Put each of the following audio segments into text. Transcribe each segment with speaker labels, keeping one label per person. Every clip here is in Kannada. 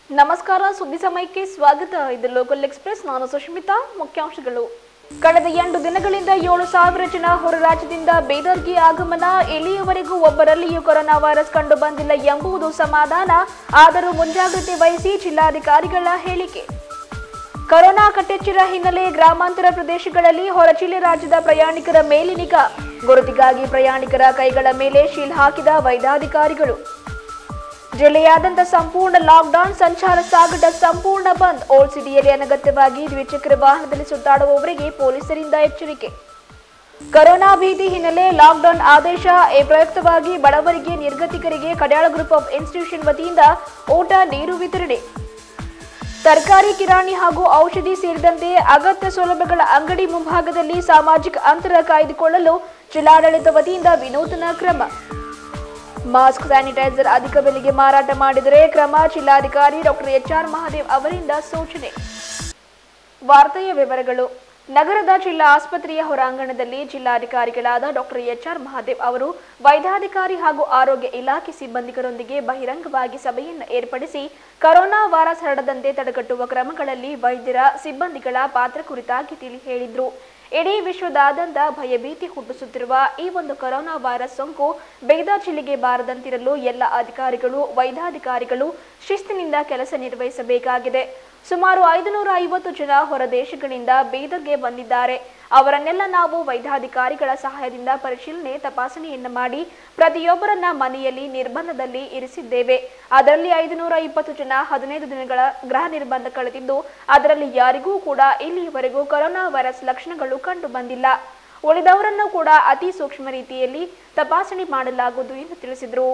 Speaker 1: ನಮಸ್ಕಾರ ಸುದ್ದಿ ಸಮಯಕ್ಕೆ ಸ್ವಾಗತ ಇದು ಲೋಕಲ್ ಎಕ್ಸ್ಪ್ರೆಸ್ ನಾನು ಸುಷ್ಮಿತಾ ಮುಖ್ಯಾಂಶಗಳು ಕಳೆದ ಎಂಟು ದಿನಗಳಿಂದ ಏಳು ಸಾವಿರ ಜನ ಹೊರ ರಾಜ್ಯದಿಂದ ಬೇದರ್ಗೆ ಆಗಮನ ಇಲ್ಲಿಯವರೆಗೂ ಒಬ್ಬರಲ್ಲಿಯೂ ಕೊರೋನಾ ವೈರಸ್ ಕಂಡು ಬಂದಿಲ್ಲ ಎಂಬುದು ಸಮಾಧಾನ ಆದರೂ ಮುಂಜಾಗ್ರತೆ ವಹಿಸಿ ಜಿಲ್ಲಾಧಿಕಾರಿಗಳ ಹೇಳಿಕೆ ಕೊರೋನಾ ಕಟ್ಟೆಚ್ಚರ ಹಿನ್ನೆಲೆ ಗ್ರಾಮಾಂತರ ಪ್ರದೇಶಗಳಲ್ಲಿ ಹೊರ ಜಿಲ್ಲೆ ರಾಜ್ಯದ ಪ್ರಯಾಣಿಕರ ಮೇಲೆ ನಿಗಾ ಗುರುತಿಗಾಗಿ ಪ್ರಯಾಣಿಕರ ಕೈಗಳ ಮೇಲೆ ಶೀಲ್ ಹಾಕಿದ ವೈದ್ಯಾಧಿಕಾರಿಗಳು ಜಿಲ್ಲೆಯಾದ್ಯಂತ ಸಂಪೂರ್ಣ ಲಾಕ್ಡೌನ್ ಸಂಚಾರ ಸಾಗಟ ಸಂಪೂರ್ಣ ಬಂದ್ ಓಲ್ಡ್ ಸಿಟಿಯಲ್ಲಿ ಅನಗತ್ಯವಾಗಿ ದ್ವಿಚಕ್ರ ವಾಹನದಲ್ಲಿ ಸುತ್ತಾಡುವವರಿಗೆ ಪೊಲೀಸರಿಂದ ಎಚ್ಚರಿಕೆ ಕೊರೋನಾ ಭೀತಿ ಹಿನ್ನೆಲೆ ಲಾಕ್ಡೌನ್ ಆದೇಶ ಈ ಪ್ರಯುಕ್ತವಾಗಿ ಬಡವರಿಗೆ ನಿರ್ಗತಿಕರಿಗೆ ಕಡ್ಯಾಳ ಗ್ರೂಪ್ ಆಫ್ ಇನ್ಸ್ಟಿಟ್ಯೂಷನ್ ವತಿಯಿಂದ ಊಟ ನೀರು ವಿತರಣೆ ತರಕಾರಿ ಕಿರಾಣಿ ಹಾಗೂ ಔಷಧಿ ಸೇರಿದಂತೆ ಅಗತ್ಯ ಸೌಲಭ್ಯಗಳ ಅಂಗಡಿ ಮುಂಭಾಗದಲ್ಲಿ ಸಾಮಾಜಿಕ ಅಂತರ ಕಾಯ್ದುಕೊಳ್ಳಲು ಜಿಲ್ಲಾಡಳಿತ ವತಿಯಿಂದ ವಿನೂತನ ಕ್ರಮ ಮಾಸ್ಕ್ ಸ್ಯಾನಿಟೈಸರ್ ಅಧಿಕ ಬೆಲೆಗೆ ಮಾರಾಟ ಮಾಡಿದರೆ ಕ್ರಮ ಜಿಲ್ಲಾಧಿಕಾರಿ ಡಾಕ್ಟರ್ ಎಚ್ಆರ್ ಮಹಾದೇವ್ ಅವರಿಂದ ಸೂಚನೆ ವಾರ್ತೆಯ ವಿವರಗಳು ನಗರದ ಜಿಲ್ಲಾ ಆಸ್ಪತ್ರೆಯ ಹೊರಾಂಗಣದಲ್ಲಿ ಜಿಲ್ಲಾಧಿಕಾರಿಗಳಾದ ಡಾಕ್ಟರ್ ಎಚ್ಆರ್ ಮಹಾದೇವ್ ಅವರು ವೈದ್ಯಾಧಿಕಾರಿ ಹಾಗೂ ಆರೋಗ್ಯ ಇಲಾಖೆ ಸಿಬ್ಬಂದಿಗರೊಂದಿಗೆ ಬಹಿರಂಗವಾಗಿ ಸಭೆಯನ್ನು ಏರ್ಪಡಿಸಿ ಕೊರೋನಾ ವೈರಸ್ ಹರಡದಂತೆ ತಡೆಗಟ್ಟುವ ಕ್ರಮಗಳಲ್ಲಿ ವೈದ್ಯರ ಸಿಬ್ಬಂದಿಗಳ ಪಾತ್ರ ಕುರಿತಾಗಿ ತಿಳಿ ಹೇಳಿದ್ರು ಇಡೀ ವಿಶ್ವದಾದ್ಯಂತ ಭಯಭೀತಿ ಹುಟ್ಟಿಸುತ್ತಿರುವ ಈ ಒಂದು ಕೊರೋನಾ ವೈರಸ್ ಸೋಂಕು ಬೇದಾರ್ ಜಿಲ್ಲೆಗೆ ಬಾರದಂತಿರಲು ಎಲ್ಲ ಅಧಿಕಾರಿಗಳು ವೈದ್ಯಾಧಿಕಾರಿಗಳು ಶಿಸ್ತಿನಿಂದ ಕೆಲಸ ನಿರ್ವಹಿಸಬೇಕಾಗಿದೆ ಸುಮಾರು ಐದುನೂರ ಐವತ್ತು ಜನ ಹೊರ ದೇಶಗಳಿಂದ ಬೀದರ್ಗೆ ಬಂದಿದ್ದಾರೆ ಅವರನ್ನೆಲ್ಲ ನಾವು ವೈದ್ಯಾಧಿಕಾರಿಗಳ ಸಹಾಯದಿಂದ ಪರಿಶೀಲನೆ ತಪಾಸಣೆಯನ್ನು ಮಾಡಿ ಪ್ರತಿಯೊಬ್ಬರನ್ನ ಮನೆಯಲ್ಲಿ ನಿರ್ಬಂಧದಲ್ಲಿ ಇರಿಸಿದ್ದೇವೆ ಅದರಲ್ಲಿ ಐದುನೂರ ಇಪ್ಪತ್ತು ಜನ ಹದಿನೈದು ದಿನಗಳ ಗೃಹ ನಿರ್ಬಂಧ ಕಳೆದಿದ್ದು ಅದರಲ್ಲಿ ಯಾರಿಗೂ ಕೂಡ ಇಲ್ಲಿಯವರೆಗೂ ಕೊರೋನಾ ವೈರಸ್ ಲಕ್ಷಣಗಳು ಕಂಡು ಬಂದಿಲ್ಲ ಉಳಿದವರನ್ನು ಕೂಡ ಅತಿ ಸೂಕ್ಷ್ಮ ರೀತಿಯಲ್ಲಿ ತಪಾಸಣೆ ಮಾಡಲಾಗುವುದು ಎಂದು ತಿಳಿಸಿದರು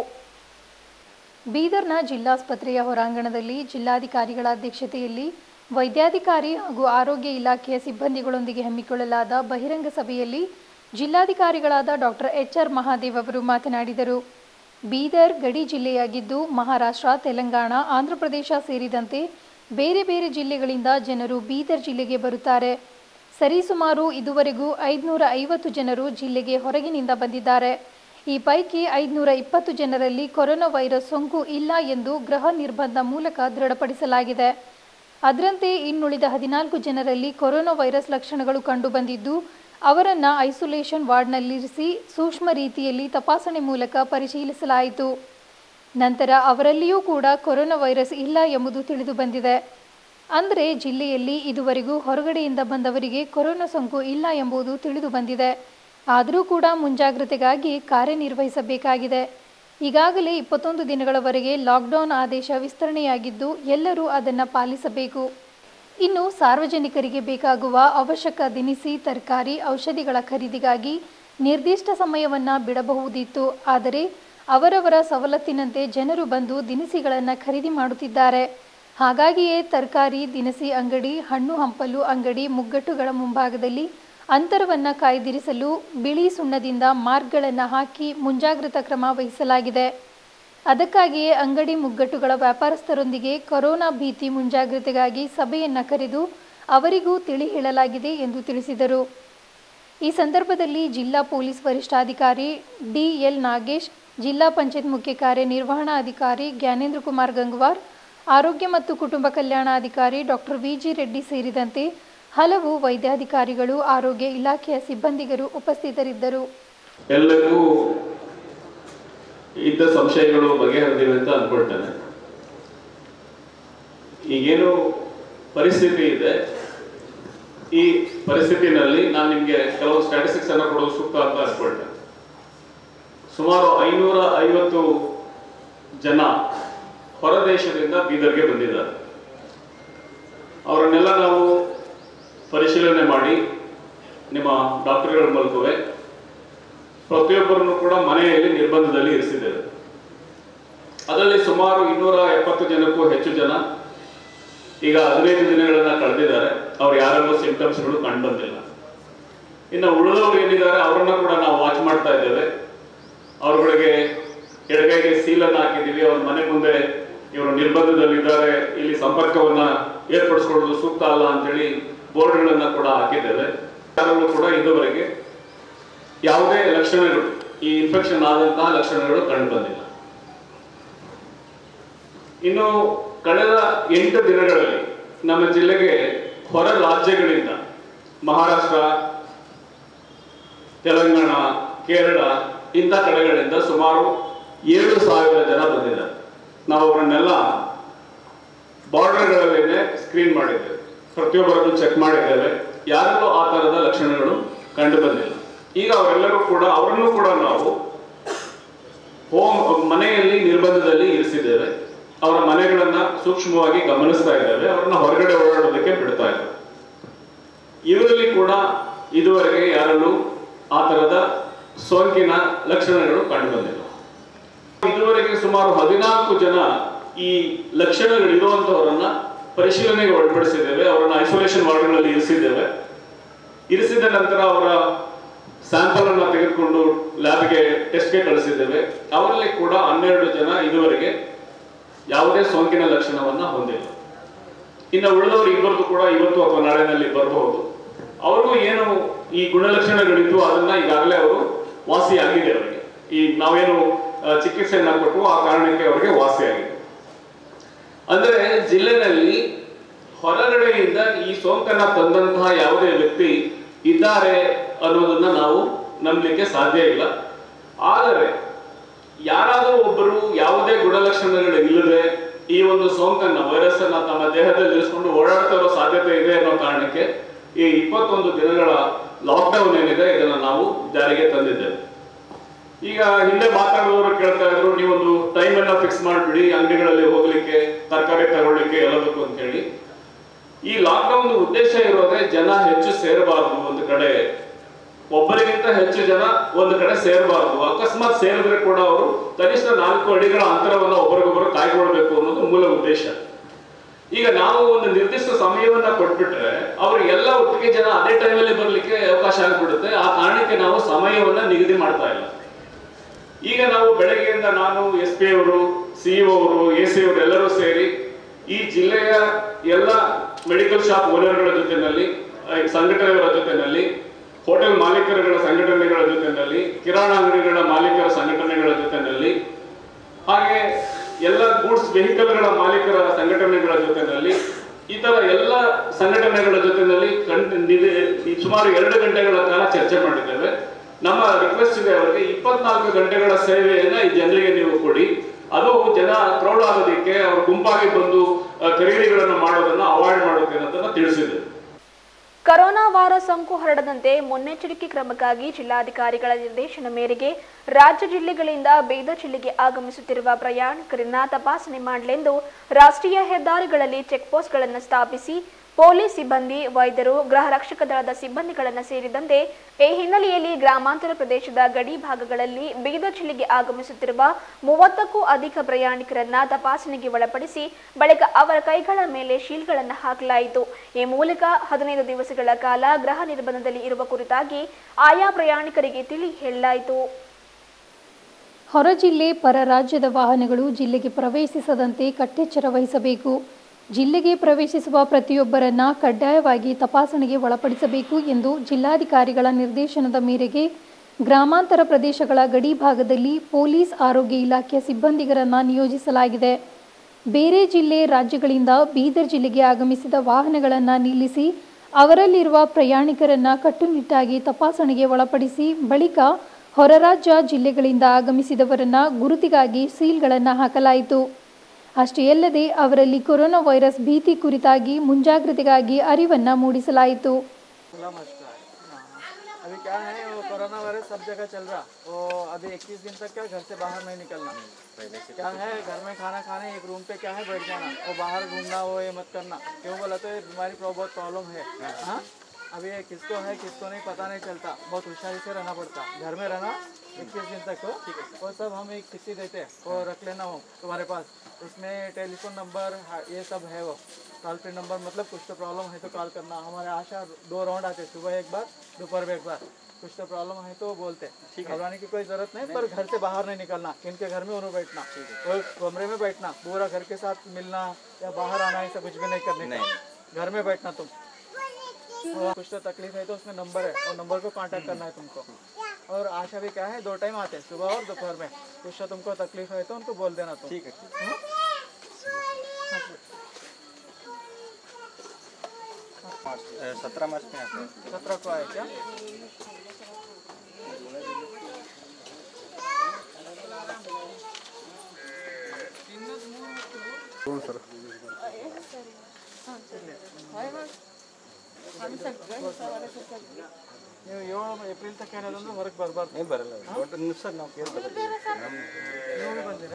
Speaker 2: ಬೀದರ್ನ ಜಿಲ್ಲಾಸ್ಪತ್ರೆಯ ಹೊರಾಂಗಣದಲ್ಲಿ ಜಿಲ್ಲಾಧಿಕಾರಿಗಳ ಅಧ್ಯಕ್ಷತೆಯಲ್ಲಿ ವೈದ್ಯಾಧಿಕಾರಿ ಹಾಗೂ ಆರೋಗ್ಯ ಇಲಾಖೆಯ ಸಿಬ್ಬಂದಿಗಳೊಂದಿಗೆ ಹಮ್ಮಿಕೊಳ್ಳಲಾದ ಬಹಿರಂಗ ಸಭೆಯಲ್ಲಿ ಜಿಲ್ಲಾಧಿಕಾರಿಗಳಾದ ಡಾಕ್ಟರ್ ಎಚ್ ಆರ್ ಮಹಾದೇವ್ ಅವರು ಮಾತನಾಡಿದರು ಬೀದರ್ ಗಡಿ ಜಿಲ್ಲೆಯಾಗಿದ್ದು ಮಹಾರಾಷ್ಟ್ರ ತೆಲಂಗಾಣ ಆಂಧ್ರಪ್ರದೇಶ ಸೇರಿದಂತೆ ಬೇರೆ ಬೇರೆ ಜಿಲ್ಲೆಗಳಿಂದ ಜನರು ಬೀದರ್ ಜಿಲ್ಲೆಗೆ ಬರುತ್ತಾರೆ ಸರಿಸುಮಾರು ಇದುವರೆಗೂ ಐದುನೂರ ಐವತ್ತು ಜನರು ಜಿಲ್ಲೆಗೆ ಹೊರಗಿನಿಂದ ಬಂದಿದ್ದಾರೆ ಈ ಪೈಕಿ ಐದುನೂರ ಇಪ್ಪತ್ತು ಜನರಲ್ಲಿ ಕೊರೋನಾ ವೈರಸ್ ಸೋಂಕು ಇಲ್ಲ ಎಂದು ಗೃಹ ನಿರ್ಬಂಧ ಮೂಲಕ ದೃಢಪಡಿಸಲಾಗಿದೆ ಅದರಂತೆ ಇನ್ನುಳಿದ ಹದಿನಾಲ್ಕು ಜನರಲ್ಲಿ ಕೊರೋನಾ ವೈರಸ್ ಲಕ್ಷಣಗಳು ಕಂಡುಬಂದಿದ್ದು ಅವರನ್ನು ಐಸೋಲೇಷನ್ ವಾರ್ಡ್ನಲ್ಲಿರಿಸಿ ಸೂಕ್ಷ್ಮ ರೀತಿಯಲ್ಲಿ ತಪಾಸಣೆ ಮೂಲಕ ಪರಿಶೀಲಿಸಲಾಯಿತು ನಂತರ ಅವರಲ್ಲಿಯೂ ಕೂಡ ಕೊರೋನಾ ವೈರಸ್ ಇಲ್ಲ ಎಂಬುದು ತಿಳಿದು ಬಂದಿದೆ ಅಂದರೆ ಜಿಲ್ಲೆಯಲ್ಲಿ ಇದುವರೆಗೂ ಹೊರಗಡೆಯಿಂದ ಬಂದವರಿಗೆ ಕೊರೋನಾ ಸೋಂಕು ಇಲ್ಲ ಎಂಬುದು ತಿಳಿದು ಬಂದಿದೆ ಆದರೂ ಕೂಡ ಮುಂಜಾಗ್ರತೆಗಾಗಿ ಕಾರ್ಯನಿರ್ವಹಿಸಬೇಕಾಗಿದೆ ಈಗಾಗಲೇ ಇಪ್ಪತ್ತೊಂದು ದಿನಗಳವರೆಗೆ ಲಾಕ್ಡೌನ್ ಆದೇಶ ವಿಸ್ತರಣೆಯಾಗಿದ್ದು ಎಲ್ಲರೂ ಅದನ್ನು ಪಾಲಿಸಬೇಕು ಇನ್ನು ಸಾರ್ವಜನಿಕರಿಗೆ ಬೇಕಾಗುವ ಅವಶ್ಯಕ ದಿನಸಿ ತರಕಾರಿ ಔಷಧಿಗಳ ಖರೀದಿಗಾಗಿ ನಿರ್ದಿಷ್ಟ ಸಮಯವನ್ನು ಬಿಡಬಹುದಿತ್ತು ಆದರೆ ಅವರವರ ಸವಲತ್ತಿನಂತೆ ಜನರು ಬಂದು ದಿನಸಿಗಳನ್ನು ಖರೀದಿ ಮಾಡುತ್ತಿದ್ದಾರೆ ಹಾಗಾಗಿಯೇ ತರಕಾರಿ ದಿನಸಿ ಅಂಗಡಿ ಹಣ್ಣು ಹಂಪಲು ಅಂಗಡಿ ಮುಗ್ಗಟ್ಟುಗಳ ಮುಂಭಾಗದಲ್ಲಿ ಅಂತರವನ್ನು ಕಾಯ್ದಿರಿಸಲು ಬಿಳಿ ಸುಣ್ಣದಿಂದ ಮಾರ್ಕ್ಗಳನ್ನು ಹಾಕಿ ಮುಂಜಾಗ್ರತಾ ಕ್ರಮ ವಹಿಸಲಾಗಿದೆ ಅದಕ್ಕಾಗಿಯೇ ಅಂಗಡಿ ಮುಗ್ಗಟ್ಟುಗಳ ವ್ಯಾಪಾರಸ್ಥರೊಂದಿಗೆ ಕೊರೋನಾ ಭೀತಿ ಮುಂಜಾಗ್ರತೆಗಾಗಿ ಸಭೆಯನ್ನು ಕರೆದು ಅವರಿಗೂ ತಿಳಿ ಹೇಳಲಾಗಿದೆ ಎಂದು ತಿಳಿಸಿದರು ಈ ಸಂದರ್ಭದಲ್ಲಿ ಜಿಲ್ಲಾ ಪೊಲೀಸ್ ವರಿಷ್ಠಾಧಿಕಾರಿ ಡಿಎಲ್ ನಾಗೇಶ್ ಜಿಲ್ಲಾ ಪಂಚಾಯತ್ ಮುಖ್ಯ ಕಾರ್ಯನಿರ್ವಹಣಾಧಿಕಾರಿ ಜ್ಞಾನೇಂದ್ರ ಕುಮಾರ್ ಗಂಗ್ವಾರ್ ಆರೋಗ್ಯ ಮತ್ತು ಕುಟುಂಬ ಕಲ್ಯಾಣಾಧಿಕಾರಿ ಡಾಕ್ಟರ್ ವಿಜಿ ರೆಡ್ಡಿ ಸೇರಿದಂತೆ ಹಲವು ವೈದ್ಯಾಧಿಕಾರಿಗಳು ಆರೋಗ್ಯ ಇಲಾಖೆಯ ಸಿಬ್ಬಂದಿಗರು ಉಪಸ್ಥಿತರಿದ್ದರು
Speaker 3: ಎಲ್ಲರಿಗೂ ಇದ್ದ ಸಂಶಯಗಳು ಬಗೆಹರಿದಿವೆ ಅಂತ ಅನ್ಕೊಳ್ತೇನೆ ಈಗೇನು ಪರಿಸ್ಥಿತಿ ಇದೆ ಈ ಪರಿಸ್ಥಿತಿನಲ್ಲಿ ನಾನು ನಿಮಗೆ ಕೆಲವು ಸ್ಟ್ಯಾಟಿಸ್ಟಿಕ್ಸ್ ಅನ್ನ ಕೊಡೋದು ಸೂಕ್ತ ಅಂತ ಅನ್ಕೊಳ್ತೇನೆ ಸುಮಾರು ಐನೂರ ಐವತ್ತು ಜನ ಹೊರ ದೇಶದಿಂದ ಬೀದರ್ಗೆ ಬಂದಿದ್ದಾರೆ ಅವರನ್ನೆಲ್ಲ ನಾವು ಪರಿಶೀಲನೆ ಮಾಡಿ ನಿಮ್ಮ ಡಾಕ್ಟರ್ಗಳ ಮೂಲಕವೇ ಪ್ರತಿಯೊಬ್ಬರನ್ನು ಕೂಡ ಮನೆಯಲ್ಲಿ ನಿರ್ಬಂಧದಲ್ಲಿ ಇರಿಸಿದ್ದೇವೆ ಅದರಲ್ಲಿ ಸುಮಾರು ಇನ್ನೂರ ಎಪ್ಪತ್ತು ಜನಕ್ಕೂ ಹೆಚ್ಚು ಜನ ಈಗ ಹದಿನೈದು ದಿನಗಳನ್ನ ಕಳೆದಿದ್ದಾರೆ ಅವ್ರು ಯಾರಲ್ಲೂ ಸಿಂಟಮ್ಸ್ಗಳು ಕಂಡು ಬಂದಿಲ್ಲ ಇನ್ನು ಉಳಿದವರು ಏನಿದ್ದಾರೆ ಅವರನ್ನ ಕೂಡ ನಾವು ವಾಚ್ ಮಾಡ್ತಾ ಇದ್ದೇವೆ ಅವ್ರಗಳಿಗೆ ಎಡಗೈಗೆ ಸೀಲನ್ನು ಹಾಕಿದ್ದೀವಿ ಅವ್ರ ಮನೆ ಮುಂದೆ ಇವರು ನಿರ್ಬಂಧದಲ್ಲಿದ್ದಾರೆ ಇಲ್ಲಿ ಸಂಪರ್ಕವನ್ನ ಏರ್ಪಡಿಸ್ಕೊಳ್ಳೋದು ಸೂಕ್ತ ಅಲ್ಲ ಅಂತೇಳಿ ಬೋರ್ಡ್ಗಳನ್ನ ಕೂಡ ಹಾಕಿದ್ದೇವೆ ಯಾರಲ್ಲೂ ಕೂಡ ಇದುವರೆಗೆ ಯಾವುದೇ ಲಕ್ಷಣಗಳು ಈ ಇನ್ಫೆಕ್ಷನ್ ಆದಂತಹ ಲಕ್ಷಣಗಳು ಕಂಡು ಬಂದಿಲ್ಲ ಇನ್ನು ಕಳೆದ ಎಂಟು ದಿನಗಳಲ್ಲಿ ನಮ್ಮ ಜಿಲ್ಲೆಗೆ ಹೊರ ರಾಜ್ಯಗಳಿಂದ ಮಹಾರಾಷ್ಟ್ರ ತೆಲಂಗಾಣ ಕೇರಳ ಇಂಥ ಕಡೆಗಳಿಂದ ಸುಮಾರು ಏಳು ಸಾವಿರ ಜನ ಬಂದಿದ್ದಾರೆ ನಾವು ಅವರನ್ನೆಲ್ಲ ಬಾರ್ಡರ್ಗಳಲ್ಲೇನೆ ಸ್ಕ್ರೀನ್ ಮಾಡಿದ್ದೇವೆ ಪ್ರತಿಯೊಬ್ಬರನ್ನು ಚೆಕ್ ಮಾಡಿದ್ದೇವೆ ಯಾರಲ್ಲೂ ಆ ಥರದ ಲಕ್ಷಣಗಳು ಕಂಡು ಬಂದಿಲ್ಲ ಈಗ ಅವರೆಲ್ಲರೂ ಕೂಡ ಅವರನ್ನು ಕೂಡ ನಾವು ಹೋಮ್ ಮನೆಯಲ್ಲಿ ನಿರ್ಬಂಧದಲ್ಲಿ ಇರಿಸಿದ್ದೇವೆ ಅವರ ಮನೆಗಳನ್ನ ಸೂಕ್ಷ್ಮವಾಗಿ ಗಮನಿಸ್ತಾ ಇದ್ದೇವೆ ಅವರನ್ನ ಹೊರಗಡೆ ಓಡಾಡೋದಕ್ಕೆ ಬಿಡ್ತಾ ಇದ್ದೇವೆ ಇವರಲ್ಲಿ ಕೂಡ ಇದುವರೆಗೆ ಯಾರಲ್ಲೂ ಆ ತರದ ಸೋಂಕಿನ ಲಕ್ಷಣಗಳು ಕಂಡು ಬಂದಿಲ್ಲ ಇದುವರೆಗೆ ಸುಮಾರು ಹದಿನಾಲ್ಕು ಜನ ಈ ಲಕ್ಷಣಗಳು ಇರುವಂತವರನ್ನ ಪರಿಶೀಲನೆಗೆ ಒಳಪಡಿಸಿದ್ದೇವೆ ಅವರನ್ನ ಐಸೋಲೇಷನ್ ವಾರ್ಡ್ಗಳಲ್ಲಿ ಇರಿಸಿದ್ದೇವೆ ಇರಿಸಿದ ನಂತರ ಅವರ ಸ್ಯಾಂಪಲ್ ಅನ್ನ ತೆಗೆದುಕೊಂಡು ಲ್ಯಾಬ್ಗೆ ಟೆಸ್ಟ್ಗೆ ಕಳಿಸಿದ್ದೇವೆ ಅವರಲ್ಲಿ ಕೂಡ ಹನ್ನೆರಡು ಜನ ಇದುವರೆಗೆ ಯಾವುದೇ ಸೋಂಕಿನ ಲಕ್ಷಣವನ್ನ ಹೊಂದಿಲ್ಲ ಇನ್ನು ಉಳಿದವರು ಇಬ್ಬರದು ಕೂಡ ಇವತ್ತು ಅಥವಾ ನಾಳೆನಲ್ಲಿ ಬರಬಹುದು ಅವ್ರಿಗೂ ಏನು ಈ ಗುಣಲಕ್ಷಣಗಳಿದ್ದು ಅದನ್ನ ಈಗಾಗಲೇ ಅವರು ವಾಸಿಯಾಗಿದೆ ಅವರಿಗೆ ಈ ನಾವೇನು ಆ, ಚಿಕಿತ್ಸೆಯನ್ನ ಕೊಟ್ಟು ಆ ಕಾರಣಕ್ಕೆ ಅವರಿಗೆ ವಾಸಿಯಾಗಿದೆ ಅಂದ್ರೆ ಜಿಲ್ಲೆನಲ್ಲಿ ಹೊರಗಡೆಯಿಂದ ಈ ಸೋಂಕನ್ನ ತಂದಂತಹ ಯಾವುದೇ ವ್ಯಕ್ತಿ ಇದ್ದಾರೆ ಅನ್ನೋದನ್ನ ನಾವು ನಂಬಲಿಕ್ಕೆ ಸಾಧ್ಯ ಇಲ್ಲ ಆದರೆ ಯಾರಾದರೂ ಒಬ್ಬರು ಯಾವುದೇ ಗುಣಲಕ್ಷಣಗಳು ಇಲ್ಲದೆ ಈ ಒಂದು ಸೋಂಕನ್ನ ವೈರಸ್ ಅನ್ನ ತಮ್ಮ ದೇಹದಲ್ಲಿ ಇರಿಸ್ಕೊಂಡು ಓಡಾಡ್ತಾ ಇರೋ ಸಾಧ್ಯತೆ ಇದೆ ಅನ್ನೋ ಕಾರಣಕ್ಕೆ ಈ ಇಪ್ಪತ್ತೊಂದು ದಿನಗಳ ಲಾಕ್ಡೌನ್ ಏನಿದೆ ಇದನ್ನ ನಾವು ಜಾರಿಗೆ ತಂದಿದ್ದೇವೆ ಈಗ ಹಿಂದೆ ಮಾತಾಡುವವರು ಕೇಳ್ತಾ ಇದ್ರು ನೀವೊಂದು ಟೈಮ್ ಅನ್ನ ಫಿಕ್ಸ್ ಮಾಡ್ಬಿಡಿ ಅಂಗಡಿಗಳಲ್ಲಿ ಹೋಗ್ಲಿಕ್ಕೆ ತರಕಾರಿ ತಗೊಳ್ಳಿಕ್ಕೆ ಎಲ್ಲದಕ್ಕೂ ಅಂತ ಹೇಳಿ ಈ ಲಾಕ್ಡೌನ್ ಉದ್ದೇಶ ಇರೋದೇ ಜನ ಹೆಚ್ಚು ಸೇರಬಾರದು ಒಂದು ಕಡೆ ಒಬ್ಬರಿಗಿಂತ ಹೆಚ್ಚು ಜನ ಒಂದು ಕಡೆ ಸೇರಬಾರದು ಅಕಸ್ಮಾತ್ ಸೇರಿದ್ರೆ ಕೂಡ ಅವರು ಕನಿಷ್ಠ ನಾಲ್ಕು ಅಡಿಗಳ ಅಂತರವನ್ನು ಒಬ್ಬರಿಗೊಬ್ಬರು ಕಾಯ್ಕೊಳ್ಬೇಕು ಅನ್ನೋದು ಮೂಲ ಉದ್ದೇಶ ಈಗ ನಾವು ಒಂದು ನಿರ್ದಿಷ್ಟ ಸಮಯವನ್ನ ಕೊಟ್ಬಿಟ್ರೆ ಅವ್ರಿಗೆಲ್ಲ ಒಟ್ಟಿಗೆ ಜನ ಅದೇ ಟೈಮಲ್ಲಿ ಬರ್ಲಿಕ್ಕೆ ಅವಕಾಶ ಆಗ್ಬಿಡುತ್ತೆ ಆ ಕಾರಣಕ್ಕೆ ನಾವು ಸಮಯವನ್ನ ನಿಗದಿ ಮಾಡ್ತಾ ಇಲ್ಲ ಈಗ ನಾವು ಬೆಳಗ್ಗೆಯಿಂದ ನಾನು ಎಸ್ ಪಿ ಅವರು ಸಿಇಒ ಅವರು ಎ ಸಿ ಅವರು ಎಲ್ಲರೂ ಸೇರಿ ಈ ಜಿಲ್ಲೆಯ ಎಲ್ಲ ಮೆಡಿಕಲ್ ಶಾಪ್ ಓನರ್ಗಳ ಜೊತೆನಲ್ಲಿ ಆ, ಸಂಘಟನೆಗಳ ಜೊತೆನಲ್ಲಿ ಹೋಟೆಲ್ ಮಾಲೀಕರುಗಳ ಸಂಘಟನೆಗಳ ಜೊತೆನಲ್ಲಿ ಕಿರಾಣ ಅಂಗಡಿಗಳ ಮಾಲೀಕರ ಸಂಘಟನೆಗಳ ಜೊತೆನಲ್ಲಿ ಹಾಗೆ ಎಲ್ಲ ಗೂಡ್ಸ್ ವೆಹಿಕಲ್ಗಳ ಮಾಲೀಕರ ಸಂಘಟನೆಗಳ ಜೊತೆನಲ್ಲಿ ಈ ತರ ಎಲ್ಲ ಸಂಘಟನೆಗಳ ಜೊತೆನಲ್ಲಿ ಕಣ್- ನಿದೆ- ಈ ಸುಮಾರು ಎರಡು ಗಂಟೆಗಳ ಕಾಲ ಚರ್ಚೆ ಮಾಡಿದ್ದೇವೆ ನಮ್ಮ ರಿಕ್ವೆಸ್ಟ್ ಇದೆ ಅವರಿಗೆ ಇಪ್ಪತ್ನಾಲ್ಕು ಗಂಟೆಗಳ ಸೇವೆಯನ್ನ ಈ ಜನರಿಗೆ ನೀವು ಕೊಡಿ ಅದು ಜನ ಕ್ರೌಡ್ ಆಗೋದಕ್ಕೆ ಅವರು ಗುಂಪಾಗಿ ಬಂದು ಆ, ಖರೀದಿಗಳನ್ನು ಮಾಡೋದನ್ನ ಅವಾಯ್ಡ್ ಮಾಡೋಕೆ ಅನ್ನೋದನ್ನ ತಿಳಿಸಿದೆ
Speaker 1: ಕರೋನಾ ವೈರಸ್ ಸೋಂಕು ಹರಡದಂತೆ ಮುನ್ನೆಚ್ಚರಿಕೆ ಕ್ರಮಕ್ಕಾಗಿ ಜಿಲ್ಲಾಧಿಕಾರಿಗಳ ನಿರ್ದೇಶನ ಮೇರೆಗೆ ರಾಜ್ಯ ಜಿಲ್ಲೆಗಳಿಂದ ಬೀದರ್ ಜಿಲ್ಲೆಗೆ ಆಗಮಿಸುತ್ತಿರುವ ಪ್ರಯಾಣಿಕರನ್ನ ತಪಾಸಣೆ ಮಾಡಲೆಂದು ರಾಷ್ಟ್ರೀಯ ಹೆದ್ದಾರಿಗಳಲ್ಲಿ ಚೆಕ್ಪೋಸ್ಟ್ಗಳನ್ನು ಸ್ಥಾಪಿಸಿ ಪೊಲೀಸ್ ಸಿಬ್ಬಂದಿ ವೈದ್ಯರು ಗೃಹ ರಕ್ಷಕ ದಳದ ಸಿಬ್ಬಂದಿಗಳನ್ನು ಸೇರಿದಂತೆ ಈ ಹಿನ್ನೆಲೆಯಲ್ಲಿ ಗ್ರಾಮಾಂತರ ಪ್ರದೇಶದ ಗಡಿ ಭಾಗಗಳಲ್ಲಿ ಬೀದರ್ ಜಿಲ್ಲೆಗೆ ಆಗಮಿಸುತ್ತಿರುವ ಮೂವತ್ತಕ್ಕೂ ಅಧಿಕ ಪ್ರಯಾಣಿಕರನ್ನ ತಪಾಸಣೆಗೆ ಒಳಪಡಿಸಿ ಬಳಿಕ ಅವರ ಕೈಗಳ ಮೇಲೆ ಶೀಲ್ಗಳನ್ನು ಹಾಕಲಾಯಿತು ಈ ಮೂಲಕ ಹದಿನೈದು ದಿವಸಗಳ ಕಾಲ ಗೃಹ ನಿರ್ಬಂಧದಲ್ಲಿ ಇರುವ ಕುರಿತಾಗಿ ಆಯಾ ಪ್ರಯಾಣಿಕರಿಗೆ ತಿಳಿ ಹೇಳಲಾಯಿತು
Speaker 2: ಹೊರ ಜಿಲ್ಲೆ ಪರ ರಾಜ್ಯದ ವಾಹನಗಳು ಜಿಲ್ಲೆಗೆ ಪ್ರವೇಶಿಸದಂತೆ ಕಟ್ಟೆಚ್ಚರ ವಹಿಸಬೇಕು ಜಿಲ್ಲೆಗೆ ಪ್ರವೇಶಿಸುವ ಪ್ರತಿಯೊಬ್ಬರನ್ನ ಕಡ್ಡಾಯವಾಗಿ ತಪಾಸಣೆಗೆ ಒಳಪಡಿಸಬೇಕು ಎಂದು ಜಿಲ್ಲಾಧಿಕಾರಿಗಳ ನಿರ್ದೇಶನದ ಮೇರೆಗೆ ಗ್ರಾಮಾಂತರ ಪ್ರದೇಶಗಳ ಗಡಿ ಭಾಗದಲ್ಲಿ ಪೊಲೀಸ್ ಆರೋಗ್ಯ ಇಲಾಖೆಯ ಸಿಬ್ಬಂದಿಗರನ್ನ ನಿಯೋಜಿಸಲಾಗಿದೆ ಬೇರೆ ಜಿಲ್ಲೆ ರಾಜ್ಯಗಳಿಂದ ಬೀದರ್ ಜಿಲ್ಲೆಗೆ ಆಗಮಿಸಿದ ವಾಹನಗಳನ್ನು ನಿಲ್ಲಿಸಿ ಅವರಲ್ಲಿರುವ ಪ್ರಯಾಣಿಕರನ್ನ ಕಟ್ಟುನಿಟ್ಟಾಗಿ ತಪಾಸಣೆಗೆ ಒಳಪಡಿಸಿ ಬಳಿಕ ಹೊರರಾಜ್ಯ ಜಿಲ್ಲೆಗಳಿಂದ ಆಗಮಿಸಿದವರನ್ನ ಗುರುತಿಗಾಗಿ ಸೀಲ್ಗಳನ್ನು ಹಾಕಲಾಯಿತು ಅಷ್ಟೇ ಅಲ್ಲದೆ ಅವರಲ್ಲಿ ಕೊರೋನಾ ವೈರಸ್ ಭೀತಿ ಕುರಿತಾಗಿ ಮುಂಜಾಗ್ರತೆಗಾಗಿ ಅರಿವನ್ನ ಮೂಡಿಸಲಾಯಿತು
Speaker 4: नमस्कार हाँ। अभी क्या है वो कोरोना वायरस सब जगह चल रहा वो अभी 21 दिन तक क्या घर से बाहर नहीं निकलना क्या है घर में खाना खाने एक रूम पे क्या है बैठ जाना और बाहर घूमना वो ये मत करना क्यों बोला तो ये बीमारी को बहुत प्रॉब्लम है हाँ अभी ये किसको है किसको नहीं पता नहीं चलता बहुत होशियारी से रहना पड़ता घर में रहना इक्कीस दिन तक हो वो सब हम एक चिट्ठी देते हैं वो रख लेना हो तुम्हारे पास उसमें टेलीफोन नंबर हाँ, ये सब है वो टोल फ्री नंबर मतलब कुछ तो प्रॉब्लम है तो कॉल करना हमारे आशा दो राउंड आते हैं, सुबह एक बार दोपहर में एक बार कुछ तो प्रॉब्लम है तो बोलते हैं घबराने की कोई जरूरत नहीं पर घर से बाहर नहीं निकलना इनके घर में उन्होंने बैठना कोई कमरे में बैठना पूरा घर के साथ मिलना या बाहर आना ऐसा कुछ भी नहीं करने का घर में बैठना तुम और कुछ तो तकलीफ है तो उसमें नंबर है और नंबर को कांटेक्ट करना है तुमको और आशा भी क्या है दो टाइम आते हैं सुबह और दोपहर में कुछ तो तुमको तकलीफ है तो उनको बोल देना तुम ठीक है मार्च
Speaker 5: सत्रह मार्च में आता है
Speaker 4: सत्रह को आए क्या ನೀವು ಏಳು ಏಪ್ರಿಲ್ ತನಕ ಏನಾದ್ರು ಹೊರಗೆ ಬರಬಾರ್ದು
Speaker 5: नहीं बरल बट सर ನಾವು ಕೇಸ್
Speaker 4: ನೀವು ಬಂದಿರ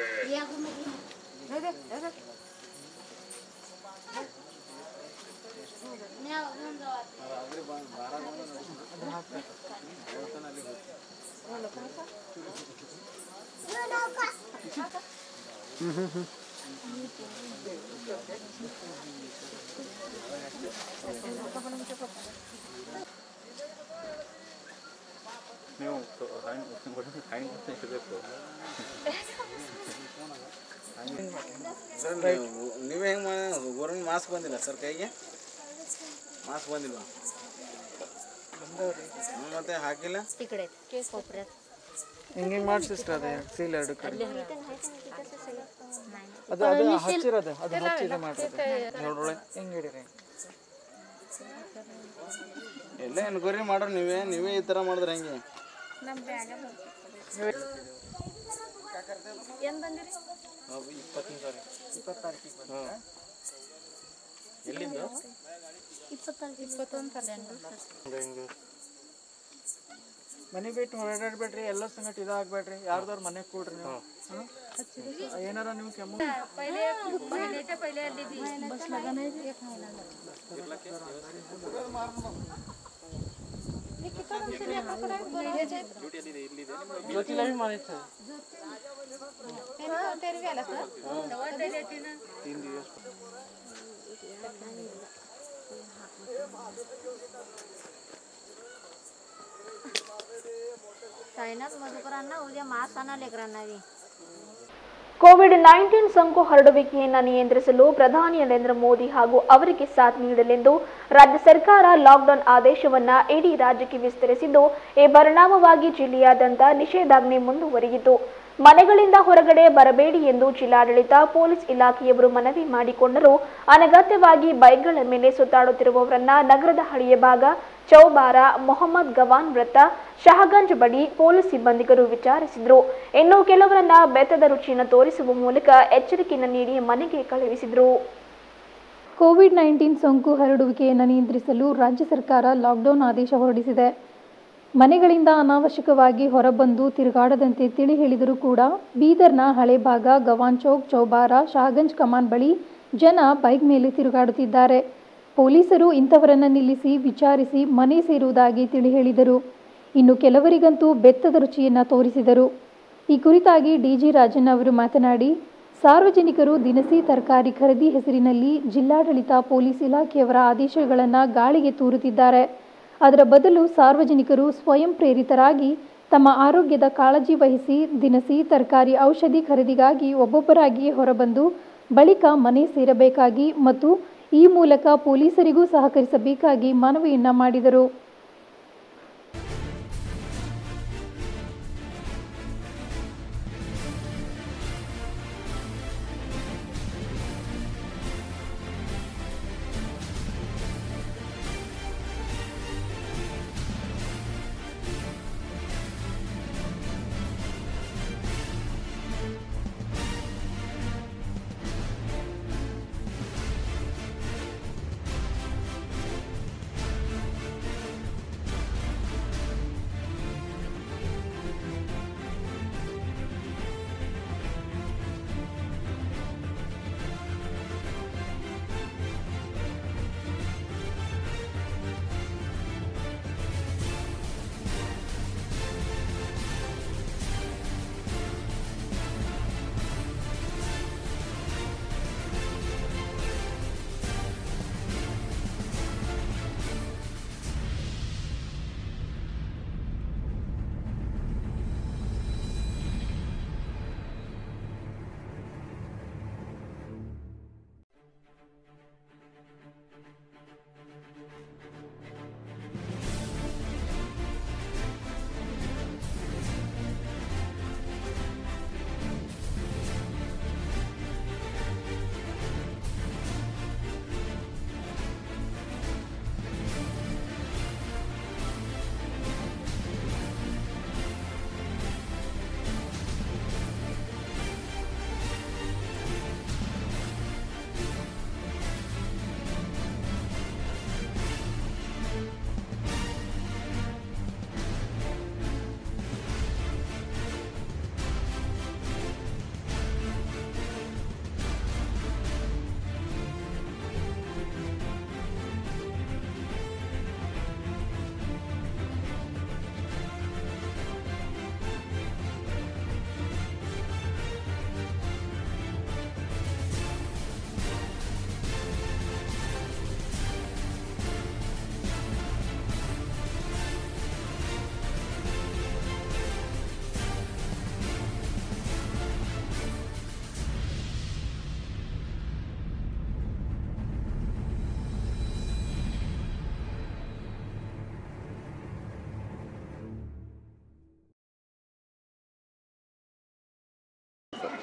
Speaker 5: ನೀವು ಫೈನ್ ಇರಬೇಕು
Speaker 6: ಸರ್ ನೀವು ನೀವೇ ಹೆಂಗೆ ಮಾಡಿ ಗೌರ್ಮೆಂಟ್ ಮಾಸ್ಕ್ ಬಂದಿಲ್ಲ ಸರ್ ಕೈಗೆ ಮಾಸ್ಕ್ ಬಂದಿಲ್ಲ ಹ್ಮ್, ಮತ್ತೆ ಹಾಕಿಲ್ಲ
Speaker 7: ಈ ಕಡೆ ಕೊಬ್ಬರಿ
Speaker 4: ಹಿಂಗೆ ಹಿಂಗೆ ಮಾಡಿ ಸಿಸ್ಟರ್ ಅದೇ ಸೀಲ್ ಎರಡು ಕಡೆ ಅದು ಅದು ಹಚ್ಚಿರೋದು ಅದು ಹಚ್ಚಿದೆ ಮಾಡಿರೋದು ನೋಡ್ರೊಳೆ ಹೆಂಗೆ ಹಿಡೀರಿ
Speaker 6: ಎಲ್ಲ ಎನ್ಕ್ವೈರಿ ಮಾಡ್ರಿ ನೀವೇ ನೀವೇ ಈ ಥರ ಮಾಡಿದ್ರೆ ಹೆಂಗೆ
Speaker 4: ಮನೆ ಬಿಟ್ಟು ಹೊರಡಾಡ್ಬೇಡ್ರಿ ಎಲ್ಲ ಸಂಗಟ ಇದಾಗ್ಬೇಡ್ರಿ ಯಾರ್ದವ್ರ ಮನೆ ಕೂಡ್ರಿ ನೀವು ಹ್ಮ್? ಏನಾರ ನೀವು ಕೆಮ್ಮು ज्योतिला भी मारायचं
Speaker 7: साईनाथ मधुकरांना उद्या मास आणा लेकरांना बी
Speaker 1: ಕೋವಿಡ್ ನೈನ್ಟೀನ್ ಸೋಂಕು ಹರಡುವಿಕೆಯನ್ನು ನಿಯಂತ್ರಿಸಲು ಪ್ರಧಾನಿ ನರೇಂದ್ರ ಮೋದಿ ಹಾಗೂ ಅವರಿಗೆ ಸಾಥ್ ನೀಡಲೆಂದು ರಾಜ್ಯ ಸರ್ಕಾರ ಲಾಕ್ಡೌನ್ ಆದೇಶವನ್ನ ಇಡೀ ರಾಜ್ಯಕ್ಕೆ ವಿಸ್ತರಿಸಿದ್ದು ಈ ಪರಿಣಾಮವಾಗಿ ಜಿಲ್ಲೆಯಾದ್ಯಂತ ನಿಷೇಧಾಜ್ಞೆ ಮುಂದುವರಿಯಿತು ಮನೆಗಳಿಂದ ಹೊರಗಡೆ ಬರಬೇಡಿ ಎಂದು ಜಿಲ್ಲಾಡಳಿತ ಪೊಲೀಸ್ ಇಲಾಖೆಯವರು ಮನವಿ ಮಾಡಿಕೊಂಡರೂ ಅನಗತ್ಯವಾಗಿ ಬೈಕ್ಗಳ ಮೇಲೆ ಸುತ್ತಾಡುತ್ತಿರುವವರನ್ನ ನಗರದ ಹಳೆಯ ಭಾಗ ಚೌಬಾರ ಮೊಹಮ್ಮದ್ ಗವಾನ್ ವೃತ್ತ ಶಹಗಂಜ್ ಬಳಿ ಪೊಲೀಸ್ ಸಿಬ್ಬಂದಿಗರು ವಿಚಾರಿಸಿದ್ರು ಇನ್ನು ಕೆಲವರನ್ನ ಬೆತ್ತದ ರುಚಿಯನ್ನು ತೋರಿಸುವ ಮೂಲಕ ಎಚ್ಚರಿಕೆಯನ್ನು ನೀಡಿ ಮನೆಗೆ ಕಳುಹಿಸಿದ್ರು
Speaker 2: ಕೋವಿಡ್ ನೈನ್ಟೀನ್ ಸೋಂಕು ಹರಡುವಿಕೆಯನ್ನು ನಿಯಂತ್ರಿಸಲು ರಾಜ್ಯ ಸರ್ಕಾರ ಲಾಕ್ಡೌನ್ ಆದೇಶ ಹೊರಡಿಸಿದೆ ಮನೆಗಳಿಂದ ಅನಾವಶ್ಯಕವಾಗಿ ಹೊರಬಂದು ತಿರುಗಾಡದಂತೆ ತಿಳಿ ಹೇಳಿದರೂ ಕೂಡ ಬೀದರ್ನ ಹಳೆ ಭಾಗ ಗವಾನ್ ಚೌಕ್ ಚೌಬಾರ ಶಹಗಂಜ್ ಕಮಾನ್ ಬಳಿ ಜನ ಬೈಕ್ ಮೇಲೆ ತಿರುಗಾಡುತ್ತಿದ್ದಾರೆ ಪೊಲೀಸರು ಇಂಥವರನ್ನು ನಿಲ್ಲಿಸಿ ವಿಚಾರಿಸಿ ಮನೆ ಸೇರುವುದಾಗಿ ತಿಳಿ ಹೇಳಿದರು ಇನ್ನು ಕೆಲವರಿಗಂತೂ ಬೆತ್ತದ ರುಚಿಯನ್ನು ತೋರಿಸಿದರು ಈ ಕುರಿತಾಗಿ ಡಿಜಿ ರಾಜನ್ ಅವರು ಮಾತನಾಡಿ ಸಾರ್ವಜನಿಕರು ದಿನಸಿ ತರಕಾರಿ ಖರೀದಿ ಹೆಸರಿನಲ್ಲಿ ಜಿಲ್ಲಾಡಳಿತ ಪೊಲೀಸ್ ಇಲಾಖೆಯವರ ಆದೇಶಗಳನ್ನು ಗಾಳಿಗೆ ತೂರುತ್ತಿದ್ದಾರೆ ಅದರ ಬದಲು ಸಾರ್ವಜನಿಕರು ಸ್ವಯಂ ಪ್ರೇರಿತರಾಗಿ ತಮ್ಮ ಆರೋಗ್ಯದ ಕಾಳಜಿ ವಹಿಸಿ ದಿನಸಿ ತರಕಾರಿ ಔಷಧಿ ಖರೀದಿಗಾಗಿ ಒಬ್ಬೊಬ್ಬರಾಗಿ ಹೊರಬಂದು ಬಳಿಕ ಮನೆ ಸೇರಬೇಕಾಗಿ ಮತ್ತು ಈ ಮೂಲಕ ಪೊಲೀಸರಿಗೂ ಸಹಕರಿಸಬೇಕಾಗಿ ಮನವಿಯನ್ನ ಮಾಡಿದರು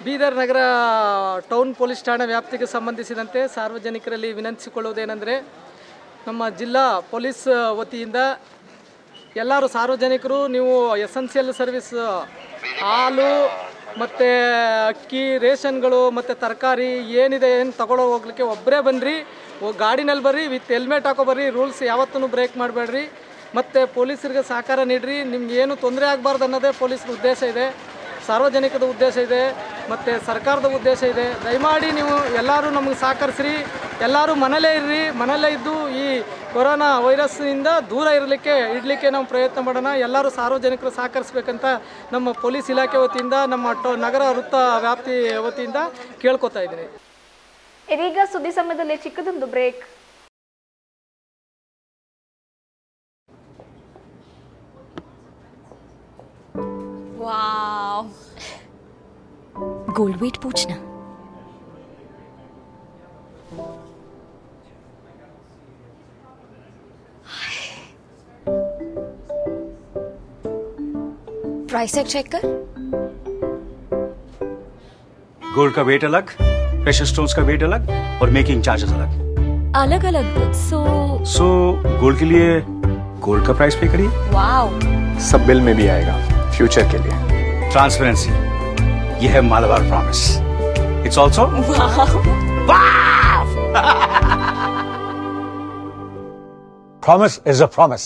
Speaker 8: ಬೀದರ್ ನಗರ ಟೌನ್ ಪೊಲೀಸ್ ಠಾಣಾ ವ್ಯಾಪ್ತಿಗೆ ಸಂಬಂಧಿಸಿದಂತೆ ಸಾರ್ವಜನಿಕರಲ್ಲಿ ವಿನಂತಿಸಿಕೊಳ್ಳುವುದೇನೆಂದರೆ ನಮ್ಮ ಜಿಲ್ಲಾ ಪೊಲೀಸ್ ವತಿಯಿಂದ ಎಲ್ಲರೂ ಸಾರ್ವಜನಿಕರು ನೀವು ಎಸೆನ್ಷಿಯಲ್ ಸರ್ವಿಸ್ ಹಾಲು ಮತ್ತು ಅಕ್ಕಿ ರೇಷನ್ಗಳು ಮತ್ತು ತರಕಾರಿ ಏನಿದೆ ಏನು ತಗೊಳ್ಳೋ ಹೋಗ್ಲಿಕ್ಕೆ ಒಬ್ಬರೇ ಬನ್ನಿರಿ ಗಾಡಿನಲ್ಲಿ ಬರ್ರಿ ವಿತ್ ಹೆಲ್ಮೆಟ್ ಹಾಕೋ ಬರ್ರಿ ರೂಲ್ಸ್ ಯಾವತ್ತೂ ಬ್ರೇಕ್ ಮಾಡಬೇಡ್ರಿ ಮತ್ತು ಪೊಲೀಸರಿಗೆ ಸಹಕಾರ ನೀಡ್ರಿ ನಿಮ್ಗೆ ಏನು ತೊಂದರೆ ಆಗಬಾರ್ದು ಅನ್ನೋದೇ ಪೊಲೀಸ್ರ ಉದ್ದೇಶ ಇದೆ ಸಾರ್ವಜನಿಕದ ಉದ್ದೇಶ ಇದೆ ಮತ್ತು ಸರ್ಕಾರದ ಉದ್ದೇಶ ಇದೆ ದಯಮಾಡಿ ನೀವು ಎಲ್ಲರೂ ನಮಗೆ ಸಹಕರಿಸ್ರಿ ಎಲ್ಲರೂ ಮನೇಲೇ ಇರ್ರಿ ಮನೇಲೇ ಇದ್ದು ಈ ಕೊರೋನಾ ವೈರಸ್ನಿಂದ ದೂರ ಇರಲಿಕ್ಕೆ ಇಡಲಿಕ್ಕೆ ನಾವು ಪ್ರಯತ್ನ ಮಾಡೋಣ ಎಲ್ಲರೂ ಸಾರ್ವಜನಿಕರು ಸಹಕರಿಸ್ಬೇಕಂತ ನಮ್ಮ ಪೊಲೀಸ್ ಇಲಾಖೆ ವತಿಯಿಂದ ನಮ್ಮ ಟೊ ನಗರ ವೃತ್ತ ವ್ಯಾಪ್ತಿ ವತಿಯಿಂದ ಕೇಳ್ಕೊತಾ ಇದ್ದೀನಿ
Speaker 1: ಇದೀಗ ಸುದ್ದಿ ಸಮಯದಲ್ಲಿ ಚಿಕ್ಕದೊಂದು ಬ್ರೇಕ್
Speaker 9: वाह गोल्ड वेट पूछना प्राइस टैग चेक कर
Speaker 10: गोल्ड का वेट अलग प्रेशर स्टोन्स का वेट अलग और मेकिंग चार्जेस अलग
Speaker 9: अलग अलग सो
Speaker 10: सो गोल्ड के लिए गोल्ड का प्राइस पे करिए
Speaker 9: वाओ
Speaker 11: सब बिल में भी आएगा फ्यूचर के लिए
Speaker 10: ट्रांसपेरेंसी ये है Malabar promise it's also promise is a promise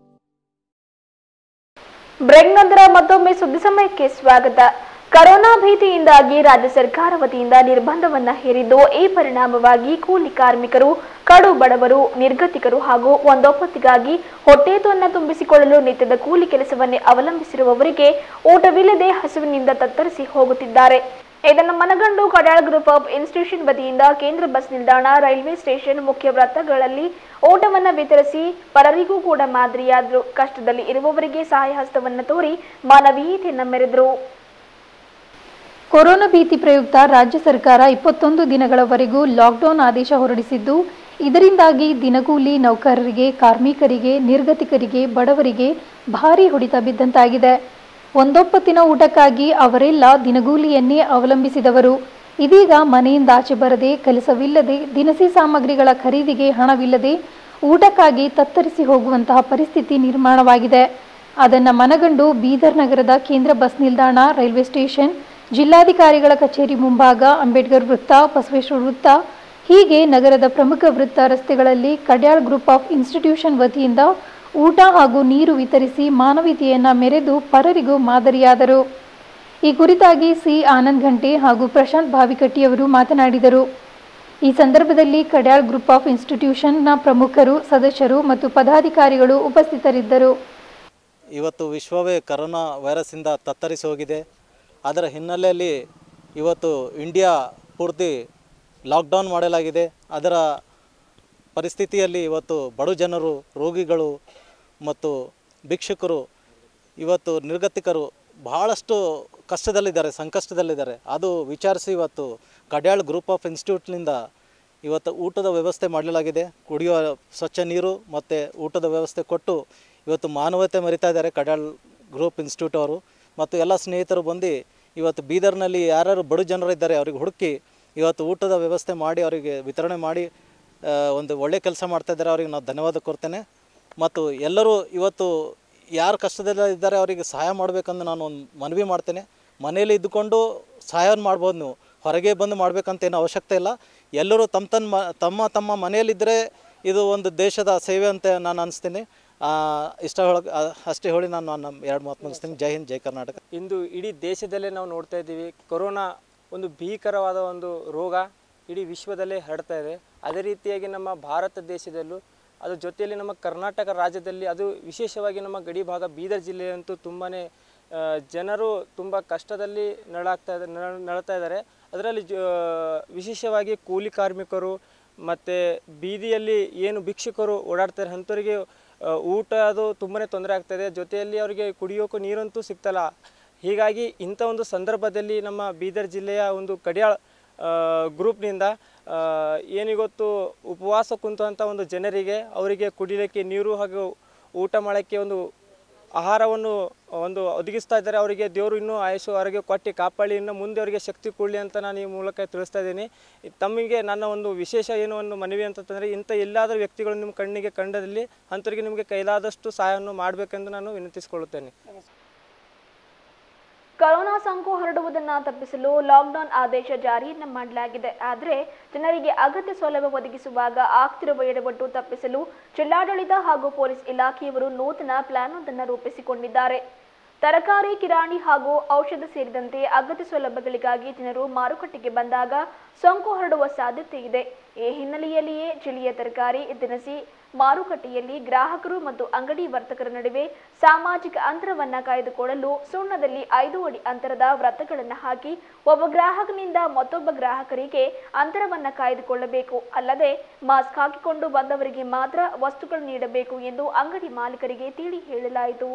Speaker 1: break ನಂತರ ಮತ್ತೊಮ್ಮೆ ಸುದ್ದಿ ಸಮಯಕ್ಕೆ ಸ್ವಾಗತ ಕರೋನಾ ಭೀತಿಯಿಂದಾಗಿ ರಾಜ್ಯ ಸರ್ಕಾರ ವತಿಯಿಂದ ನಿರ್ಬಂಧವನ್ನ ಹೇರಿದ್ದು ಈ ಪರಿಣಾಮವಾಗಿ ಕೂಲಿ ಕಾರ್ಮಿಕರು ಕಡು ಬಡವರು ನಿರ್ಗತಿಕರು ಹಾಗೂ ಒಂದೊಪ್ಪತ್ತಿಗಾಗಿ ಹೊಟ್ಟೆತೊನ್ನ ತುಂಬಿಸಿಕೊಳ್ಳಲು ನಿತ್ಯದ ಕೂಲಿ ಕೆಲಸವನ್ನೇ ಅವಲಂಬಿಸಿರುವವರಿಗೆ ಊಟವಿಲ್ಲದೆ ಹಸುವಿನಿಂದ ತತ್ತರಿಸಿ ಹೋಗುತ್ತಿದ್ದಾರೆ ಇದನ್ನು ಮನಗಂಡು ಕಡಾಳ್ ಗ್ರೂಪ್ ಆಫ್ ಇನ್ಸ್ಟಿಟ್ಯೂಷನ್ ವತಿಯಿಂದ ಕೇಂದ್ರ ಬಸ್ ನಿಲ್ದಾಣ ರೈಲ್ವೆ ಸ್ಟೇಷನ್ ಮುಖ್ಯ ವೃತ್ತಗಳಲ್ಲಿ ಊಟವನ್ನ ವಿತರಿಸಿ ಪರರಿಗೂ ಕೂಡ ಮಾದರಿಯಾದ್ರು ಕಷ್ಟದಲ್ಲಿ ಇರುವವರಿಗೆ ಸಹಾಯ ಹಸ್ತವನ್ನ ತೋರಿ ಮಾನವೀಯತೆಯನ್ನ ಮೆರೆದರು
Speaker 2: ಕೊರೋನಾ ಭೀತಿ ಪ್ರಯುಕ್ತ ರಾಜ್ಯ ಸರ್ಕಾರ ಇಪ್ಪತ್ತೊಂದು ದಿನಗಳವರೆಗೂ ಲಾಕ್ಡೌನ್ ಆದೇಶ ಹೊರಡಿಸಿದ್ದು ಇದರಿಂದಾಗಿ ದಿನಗೂಲಿ ನೌಕರರಿಗೆ ಕಾರ್ಮಿಕರಿಗೆ ನಿರ್ಗತಿಕರಿಗೆ ಬಡವರಿಗೆ ಭಾರಿ ಹೊಡೆತ ಬಿದ್ದಂತಾಗಿದೆ ಒಂದೊಪ್ಪತ್ತಿನ ಊಟಕ್ಕಾಗಿ ಅವರೆಲ್ಲ ದಿನಗೂಲಿಯನ್ನೇ ಅವಲಂಬಿಸಿದವರು ಇದೀಗ ಮನೆಯಿಂದ ಆಚೆ ಬರದೆ ಕೆಲಸವಿಲ್ಲದೆ ದಿನಸಿ ಸಾಮಗ್ರಿಗಳ ಖರೀದಿಗೆ ಹಣವಿಲ್ಲದೆ ಊಟಕ್ಕಾಗಿ ತತ್ತರಿಸಿ ಹೋಗುವಂತಹ ಪರಿಸ್ಥಿತಿ ನಿರ್ಮಾಣವಾಗಿದೆ ಅದನ್ನು ಮನಗಂಡು ಬೀದರ್ ನಗರದ ಕೇಂದ್ರ ಬಸ್ ನಿಲ್ದಾಣ ರೈಲ್ವೆ ಸ್ಟೇಷನ್ ಜಿಲ್ಲಾಧಿಕಾರಿಗಳ ಕಚೇರಿ ಮುಂಭಾಗ ಅಂಬೇಡ್ಕರ್ ವೃತ್ತ ಬಸವೇಶ್ವರ ವೃತ್ತ ಹೀಗೆ ನಗರದ ಪ್ರಮುಖ ವೃತ್ತ ರಸ್ತೆಗಳಲ್ಲಿ ಕಡ್ಯಾಳ್ ಗ್ರೂಪ್ ಆಫ್ ಇನ್ಸ್ಟಿಟ್ಯೂಷನ್ ವತಿಯಿಂದ ಊಟ ಹಾಗೂ ನೀರು ವಿತರಿಸಿ ಮಾನವೀಯತೆಯನ್ನ ಮೆರೆದು ಪರರಿಗೂ ಮಾದರಿಯಾದರು ಈ ಕುರಿತಾಗಿ ಸಿ ಆನಂದ್ ಘಂಟೆ ಹಾಗೂ ಪ್ರಶಾಂತ್ ಭಾವಿಕಟ್ಟಿಯವರು ಮಾತನಾಡಿದರು ಈ ಸಂದರ್ಭದಲ್ಲಿ ಕಡ್ಯಾಳ್ ಗ್ರೂಪ್ ಆಫ್ ಇನ್ಸ್ಟಿಟ್ಯೂಷನ್ನ ಪ್ರಮುಖರು ಸದಸ್ಯರು ಮತ್ತು ಪದಾಧಿಕಾರಿಗಳು ಉಪಸ್ಥಿತರಿದ್ದರು
Speaker 12: ಇವತ್ತು ವಿಶ್ವವೇ ಕರೋನಾ ವೈರಸ್ಸಿಂದ ತತ್ತರಿಸಿ ಹೋಗಿದೆ ಅದರ ಹಿನ್ನೆಲೆಯಲ್ಲಿ ಇವತ್ತು ಇಂಡಿಯಾ ಪೂರ್ತಿ ಲಾಕ್ಡೌನ್ ಮಾಡಲಾಗಿದೆ ಅದರ ಪರಿಸ್ಥಿತಿಯಲ್ಲಿ ಇವತ್ತು ಬಡ ಜನರು ರೋಗಿಗಳು ಮತ್ತು ಭಿಕ್ಷುಕರು ಇವತ್ತು ನಿರ್ಗತಿಕರು ಬಹಳಷ್ಟು ಕಷ್ಟದಲ್ಲಿದ್ದಾರೆ ಸಂಕಷ್ಟದಲ್ಲಿದ್ದಾರೆ ಅದು ವಿಚಾರಿಸಿ ಇವತ್ತು ಕಡ್ಯಾಳ್ ಗ್ರೂಪ್ ಆಫ್ ಇನ್ಸ್ಟಿಟ್ಯೂಟ್ನಿಂದ ಇವತ್ತು ಊಟದ ವ್ಯವಸ್ಥೆ ಮಾಡಲಾಗಿದೆ ಕುಡಿಯುವ ಸ್ವಚ್ಛ ನೀರು ಮತ್ತು ಊಟದ ವ್ಯವಸ್ಥೆ ಕೊಟ್ಟು ಇವತ್ತು ಮಾನವತೆ ಮರಿತಾ ಇದ್ದಾರೆ ಕಡ್ಯಾಳ್ ಗ್ರೂಪ್ ಇನ್ಸ್ಟಿಟ್ಯೂಟ್ ಅವರು ಮತ್ತು ಎಲ್ಲ ಸ್ನೇಹಿತರು ಬಂದು ಇವತ್ತು ಬೀದರ್ನಲ್ಲಿ ಯಾರ್ಯಾರು ಬಡ ಜನರಿದ್ದಾರೆ ಅವ್ರಿಗೆ ಹುಡುಕಿ ಇವತ್ತು ಊಟದ ವ್ಯವಸ್ಥೆ ಮಾಡಿ ಅವರಿಗೆ ವಿತರಣೆ ಮಾಡಿ ಆ, ಒಂದು ಒಳ್ಳೆ ಕೆಲಸ ಮಾಡ್ತಾ ಇದ್ದಾರೆ ಅವರಿಗೆ ನಾವು ಧನ್ಯವಾದ ಕೊಡ್ತೇನೆ ಮತ್ತು ಎಲ್ಲರೂ ಇವತ್ತು ಯಾರು ಕಷ್ಟದಲ್ಲಿ ಇದ್ದಾರೆ ಅವರಿಗೆ ಸಹಾಯ ಮಾಡಬೇಕಂದು ನಾನು ಒಂದು ಮನವಿ ಮಾಡ್ತೇನೆ ಮನೆಯಲ್ಲಿ ಇದ್ದುಕೊಂಡು ಸಹಾಯವನ್ನು ಮಾಡ್ಬೋದು ನೀವು ಹೊರಗೆ ಬಂದು ಮಾಡಬೇಕಂತ ಏನು ಅವಶ್ಯಕತೆ ಇಲ್ಲ ಎಲ್ಲರೂ ತಮ್ಮ ತನ್ನ ಮ ತಮ್ಮ ತಮ್ಮ ಮನೆಯಲ್ಲಿದ್ದರೆ ಇದು ಒಂದು ದೇಶದ ಸೇವೆ ಅಂತ ನಾನು ಅನಿಸ್ತೀನಿ ಇಷ್ಟ ಹೇಳೋಕೆ ಅಷ್ಟೇ ಹೇಳಿ ನಾನು ನನ್ನ ಎರಡು ಮಾತು ಮುಗಿಸ್ತೀನಿ ಜೈ ಹಿಂದ್ ಜೈ ಕರ್ನಾಟಕ
Speaker 13: ಇಂದು ಇಡೀ ದೇಶದಲ್ಲೇ ನಾವು ನೋಡ್ತಾ ಇದ್ದೀವಿ ಕೊರೋನಾ ಒಂದು ಭೀಕರವಾದ ಒಂದು ರೋಗ ಇಡೀ ವಿಶ್ವದಲ್ಲೇ ಹರಡ್ತಾ ಇದೆ ಅದೇ ರೀತಿಯಾಗಿ ನಮ್ಮ ಭಾರತ ದೇಶದಲ್ಲೂ ಅದ್ರ ಜೊತೆಯಲ್ಲಿ ನಮ್ಮ ಕರ್ನಾಟಕ ರಾಜ್ಯದಲ್ಲಿ ಅದು ವಿಶೇಷವಾಗಿ ನಮ್ಮ ಗಡಿ ಭಾಗ ಬೀದರ್ ಜಿಲ್ಲೆಯಂತೂ ತುಂಬಾ ಜನರು ತುಂಬ ಕಷ್ಟದಲ್ಲಿ ನರಳಾಗ್ತಾ ಇದ್ದಾರೆ ನರ- ನರಳ್ತಾ ಇದ್ದಾರೆ ಅದರಲ್ಲಿ ಜ ವಿಶೇಷವಾಗಿ ಕೂಲಿ ಕಾರ್ಮಿಕರು ಮತ್ತು ಬೀದಿಯಲ್ಲಿ ಏನು ಭಿಕ್ಷುಕರು ಓಡಾಡ್ತಾರೆ ಅಂಥವರಿಗೆ ಆ, ಊಟ ಅದು ತುಂಬಾ ತೊಂದರೆ ಆಗ್ತಾಯಿದೆ ಜೊತೆಯಲ್ಲಿ ಅವರಿಗೆ ಕುಡಿಯೋಕ್ಕೂ ನೀರಂತೂ ಸಿಗ್ತಲ್ಲ ಹೀಗಾಗಿ ಇಂಥ ಒಂದು ಸಂದರ್ಭದಲ್ಲಿ ನಮ್ಮ ಬೀದರ್ ಜಿಲ್ಲೆಯ ಒಂದು ಕಡಿಯಾಳ್ ಆ, ಗ್ರೂಪ್ನಿಂದ ಆ, ಏನಿಗೊತ್ತು ಉಪವಾಸ ಕುಂತಂಥ ಒಂದು ಜನರಿಗೆ ಅವರಿಗೆ ಕುಡಿಲಿಕ್ಕೆ ನೀರು ಹಾಗೂ ಊಟ ಮಾಡೋಕ್ಕೆ ಒಂದು ಆಹಾರವನ್ನು ಒಂದು ಒದಗಿಸ್ತಾ ಇದ್ದಾರೆ ಅವರಿಗೆ ದೇವರು ಇನ್ನೂ ಆಯುಷು ಆರೋಗ್ಯ ಕೊಟ್ಟು ಕಾಪಾಡಿ ಇನ್ನು ಮುಂದೆ ಅವರಿಗೆ ಶಕ್ತಿ ಕೊಡಲಿ ಅಂತ ನಾನು ಈ ಮೂಲಕ ತಿಳಿಸ್ತಾ ಇದ್ದೀನಿ ಇ- ತಮಗೆ ನನ್ನ ಒಂದು ವಿಶೇಷ ಏನು ಒಂದು ಮನವಿ ಅಂತಂದರೆ ಇಂಥ ಎಲ್ಲಾದರೂ ವ್ಯಕ್ತಿಗಳು ನಿಮ್ಮ ಕಣ್ಣಿಗೆ ಕಂಡದಲ್ಲಿ ಅಂಥವ್ರಿಗೆ ನಿಮಗೆ ಕೈಲಾದಷ್ಟು ಸಹಾಯವನ್ನು ಮಾಡಬೇಕೆಂದು ನಾನು ವಿನಂತಿಸಿಕೊಳ್ಳುತ್ತೇನೆ
Speaker 1: ಕೊರೋನಾ ಸೋಂಕು ಹರಡುವುದನ್ನು ತಪ್ಪಿಸಲು ಲಾಕ್ಡೌನ್ ಆದೇಶ ಜಾರಿಯನ್ನ ಮಾಡಲಾಗಿದೆ ಆದರೆ ಜನರಿಗೆ ಅಗತ್ಯ ಸೌಲಭ್ಯ ಒದಗಿಸುವಾಗ ಆಗ್ತಿರುವ ಎಡವಟ್ಟು ತಪ್ಪಿಸಲು ಜಿಲ್ಲಾಡಳಿತ ಹಾಗೂ ಪೊಲೀಸ್ ಇಲಾಖೆಯವರು ನೂತನ ಪ್ಲಾನ್ ಒಂದನ್ನು ರೂಪಿಸಿಕೊಂಡಿದ್ದಾರೆ ತರಕಾರಿ ಕಿರಾಣಿ ಹಾಗೂ ಔಷಧ ಸೇರಿದಂತೆ ಅಗತ್ಯ ಸೌಲಭ್ಯಗಳಿಗಾಗಿ ಜನರು ಮಾರುಕಟ್ಟೆಗೆ ಬಂದಾಗ ಸೋಂಕು ಹರಡುವ ಸಾಧ್ಯತೆ ಇದೆ ಈ ಹಿನ್ನೆಲೆಯಲ್ಲಿಯೇ ಜಿಲ್ಲೆಯ ತರಕಾರಿ ದಿನಸಿ ಮಾರುಕಟ್ಟೆಯಲ್ಲಿ ಗ್ರಾಹಕರು ಮತ್ತು ಅಂಗಡಿ ವರ್ತಕರ ನಡುವೆ ಸಾಮಾಜಿಕ ಅಂತರವನ್ನ ಕಾಯ್ದುಕೊಳ್ಳಲು ಸುಣ್ಣದಲ್ಲಿ ಐದು ಅಡಿ ಅಂತರದ ವ್ರತಗಳನ್ನು ಹಾಕಿ ಒಬ್ಬ ಗ್ರಾಹಕನಿಂದ ಮತ್ತೊಬ್ಬ ಗ್ರಾಹಕರಿಗೆ ಅಂತರವನ್ನ ಕಾಯ್ದುಕೊಳ್ಳಬೇಕು ಅಲ್ಲದೆ ಮಾಸ್ಕ್ ಹಾಕಿಕೊಂಡು ಬಂದವರಿಗೆ ಮಾತ್ರ ವಸ್ತುಗಳು ನೀಡಬೇಕು ಎಂದು ಅಂಗಡಿ ಮಾಲೀಕರಿಗೆ ತಿಳಿ ಹೇಳಲಾಯಿತು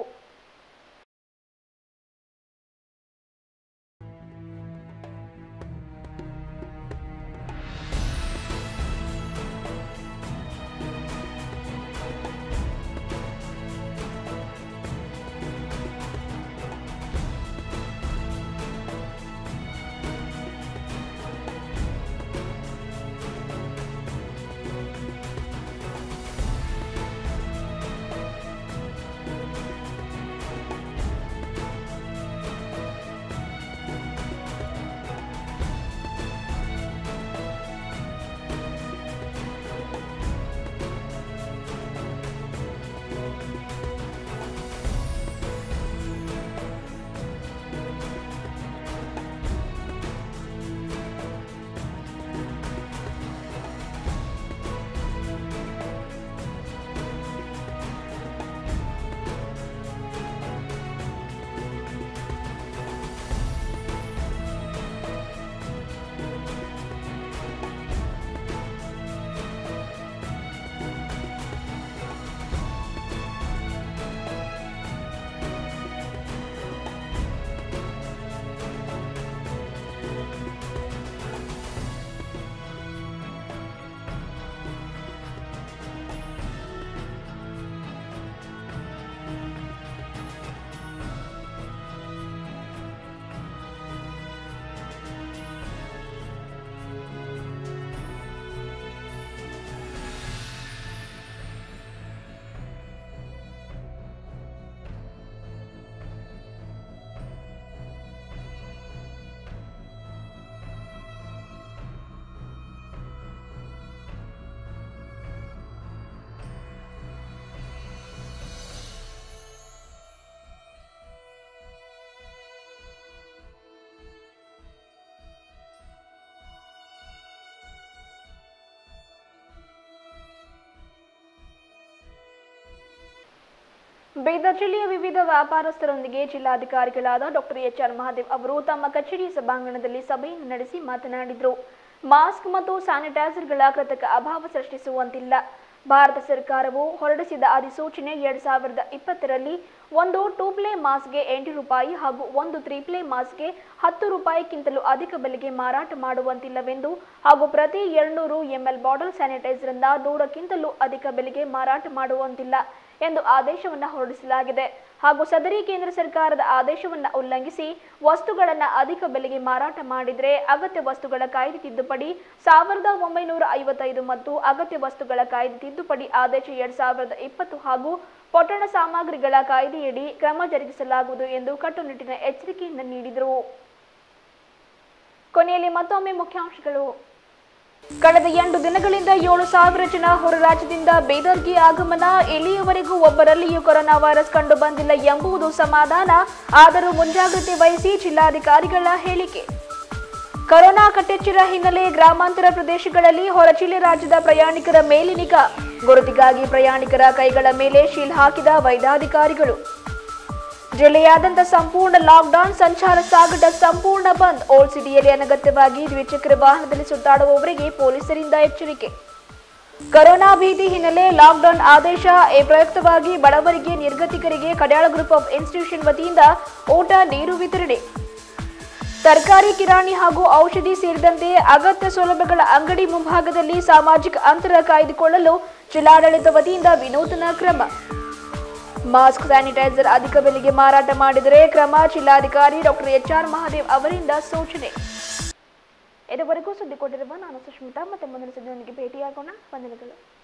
Speaker 1: ಬೀದರ್ ಜಿಲ್ಲೆಯ ವಿವಿಧ ವ್ಯಾಪಾರಸ್ಥರೊಂದಿಗೆ ಜಿಲ್ಲಾಧಿಕಾರಿಗಳಾದ ಡಾಕ್ಟರ್ ಎಚ್ ಆರ್ ಮಹಾದೇವ್ ಅವರು ತಮ್ಮ ಕಚೇರಿ ಸಭಾಂಗಣದಲ್ಲಿ ಸಭೆಯನ್ನು ನಡೆಸಿ ಮಾತನಾಡಿದರು ಮಾಸ್ಕ್ ಮತ್ತು ಸ್ಯಾನಿಟೈಸರ್ಗಳ ಕೃತಕ ಅಭಾವ ಸೃಷ್ಟಿಸುವಂತಿಲ್ಲ ಭಾರತ ಸರ್ಕಾರವು ಹೊರಡಿಸಿದ ಅಧಿಸೂಚನೆ ಎರಡ್ ಸಾವಿರದ ಇಪ್ಪತ್ತರಲ್ಲಿ ಒಂದು ಟೂ ಪ್ಲೇ ಮಾಸ್ಕ್ಗೆ ಎಂಟು ರೂಪಾಯಿ ಹಾಗೂ ಒಂದು ತ್ರೀ ಪ್ಲೇ ಮಾಸ್ಕ್ಗೆ ಹತ್ತು ರೂಪಾಯಿಗಿಂತಲೂ ಅಧಿಕ ಬೆಲೆಗೆ ಮಾರಾಟ ಮಾಡುವಂತಿಲ್ಲವೆಂದು ಹಾಗೂ ಪ್ರತಿ ಎರಡ್ನೂರು ಎಂಎಲ್ ಬಾಟಲ್ ಸ್ಯಾನಿಟೈಸರ್ ಅನ್ನ ನೂರಕ್ಕಿಂತಲೂ ಅಧಿಕ ಬೆಲೆಗೆ ಮಾರಾಟ ಮಾಡುವಂತಿಲ್ಲ ಎಂದು ಆದೇಶವನ್ನು ಹೊರಡಿಸಲಾಗಿದೆ ಹಾಗೂ ಸದರಿ ಕೇಂದ್ರ ಸರ್ಕಾರದ ಆದೇಶವನ್ನು ಉಲ್ಲಂಘಿಸಿ ವಸ್ತುಗಳನ್ನು ಅಧಿಕ ಬೆಲೆಗೆ ಮಾರಾಟ ಮಾಡಿದರೆ ಅಗತ್ಯ ವಸ್ತುಗಳ ಕಾಯ್ದೆ ತಿದ್ದುಪಡಿ ಸಾವಿರದ ಒಂಬೈನೂರ ಐವತ್ತೈದು ಮತ್ತು ಅಗತ್ಯ ವಸ್ತುಗಳ ಕಾಯ್ದೆ ತಿದ್ದುಪಡಿ ಆದೇಶ ಎರಡ್ ಸಾವಿರದ ಇಪ್ಪತ್ತು ಹಾಗೂ ಪೊಟ್ಟಣ ಸಾಮಗ್ರಿಗಳ ಕಾಯ್ದೆಯಡಿ ಕ್ರಮ ಜರುಗಿಸಲಾಗುವುದು ಎಂದು ಕಟ್ಟುನಿಟ್ಟಿನ ಎಚ್ಚರಿಕೆಯನ್ನು ನೀಡಿದರು ಕೊನೆಯಲ್ಲಿ ಮತ್ತೊಮ್ಮೆ ಮುಖ್ಯಾಂಶಗಳು ಕಳೆದ ಎಂಟು ದಿನಗಳಿಂದ ಏಳು ಸಾವಿರ ಜನ ಹೊರ ರಾಜ್ಯದಿಂದ ಬೇದರ್ಗೆ ಆಗಮನ ಇಲ್ಲಿಯವರೆಗೂ ಒಬ್ಬರಲ್ಲಿಯೂ ಕೊರೋನಾ ವೈರಸ್ ಕಂಡು ಬಂದಿಲ್ಲ ಎಂಬುದು ಸಮಾಧಾನ ಆದರೂ ಮುಂಜಾಗ್ರತೆ ವಹಿಸಿ ಜಿಲ್ಲಾಧಿಕಾರಿಗಳ ಹೇಳಿಕೆ ಕೊರೋನಾ ಕಟ್ಟೆಚ್ಚರ ಹಿನ್ನೆಲೆ ಗ್ರಾಮಾಂತರ ಪ್ರದೇಶಗಳಲ್ಲಿ ಹೊರ ಜಿಲ್ಲೆ ರಾಜ್ಯದ ಪ್ರಯಾಣಿಕರ ಮೇಲೆ ನಿಗಾ ಗುರುತಿಗಾಗಿ ಪ್ರಯಾಣಿಕರ ಕೈಗಳ ಮೇಲೆ ಶೀಲ್ ಹಾಕಿದ ವೈದ್ಯಾಧಿಕಾರಿಗಳು ಜಿಲ್ಲೆಯಾದ್ಯಂತ ಸಂಪೂರ್ಣ ಲಾಕ್ಡೌನ್ ಸಂಚಾರ ಸಾಗಟ ಸಂಪೂರ್ಣ ಬಂದ್ ಓಲ್ಡ್ ಸಿಟಿಯಲ್ಲಿ ಅನಗತ್ಯವಾಗಿ ದ್ವಿಚಕ್ರ ವಾಹನದಲ್ಲಿ ಸುತ್ತಾಡುವವರಿಗೆ ಪೊಲೀಸರಿಂದ ಎಚ್ಚರಿಕೆ ಕೊರೋನಾ ಭೀತಿ ಹಿನ್ನೆಲೆ ಲಾಕ್ಡೌನ್ ಆದೇಶ ಈ ಪ್ರಯುಕ್ತವಾಗಿ ಬಡವರಿಗೆ ನಿರ್ಗತಿಕರಿಗೆ ಕಡ್ಯಾಳ ಗ್ರೂಪ್ ಆಫ್ ಇನ್ಸ್ಟಿಟ್ಯೂಷನ್ ವತಿಯಿಂದ ಊಟ ನೀರು ವಿತರಣೆ ತರಕಾರಿ ಕಿರಾಣಿ ಹಾಗೂ ಔಷಧಿ ಸೇರಿದಂತೆ ಅಗತ್ಯ ಸೌಲಭ್ಯಗಳ ಅಂಗಡಿ ಮುಂಭಾಗದಲ್ಲಿ ಸಾಮಾಜಿಕ ಅಂತರ ಕಾಯ್ದುಕೊಳ್ಳಲು ಜಿಲ್ಲಾಡಳಿತ ವತಿಯಿಂದ ವಿನೂತನ ಕ್ರಮ ಮಾಸ್ಕ್ ಸ್ಯಾನಿಟೈಸರ್ ಅಧಿಕ ಬೆಲೆಗೆ ಮಾರಾಟ ಮಾಡಿದರೆ ಕ್ರಮ ಜಿಲ್ಲಾಧಿಕಾರಿ ಡಾಕ್ಟರ್ ಎಚ್ ಆರ್ ಮಹಾದೇವ್ ಅವರಿಂದ ಸೂಚನೆ ಇದುವರೆಗೂ ಸುದ್ದಿ ಕೊಟ್ಟಿರುವ ನಾನು ಸುಷ್ಮಿತಾ ಮತ್ತೆ ಮುಂದಿನ ಸುದ್ದಿಯೊಂದಿಗೆ ಭೇಟಿಯಾಗೋಣ ವಂದನೆಗಳು